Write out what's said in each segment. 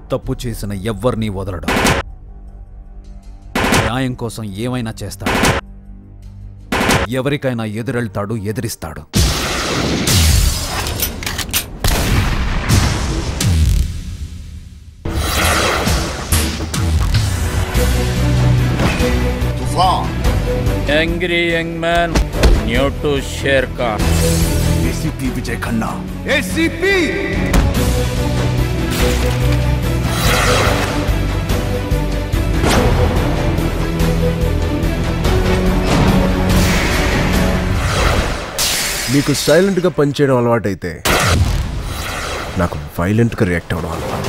తప్పు చేసిన ఎవ్వరినీ వదలడు న్యాయం కోసం ఏమైనా చేస్తాడు ఎవరికైనా ఎదురెళ్తాడు ఎదిరిస్తాడు तूफान Angry young man, new to Sher Khan. ACP Vijay Khanna ACP మీకు సైలెంట్గా పనిచేయడం అలవాటైతే నాకు వైలెంట్గా రియాక్ట్ అవ్వడం అలవాటు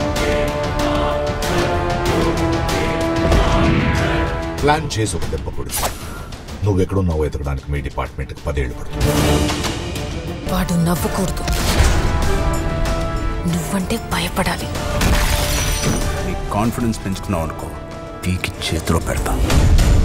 ప్లాన్ చేసి ఒక దెబ్బ కొడుకు నువ్వెక్కడున్నావో ఎతకడానికి మీ డిపార్ట్మెంట్కి పదేళ్ళు పడుతుంది వాడు నవ్వకూడదు నువ్వంటే భయపడాలి నీ కాన్ఫిడెన్స్ పెంచుకున్నావు అనుకో పీకి చేతిలో పెడతా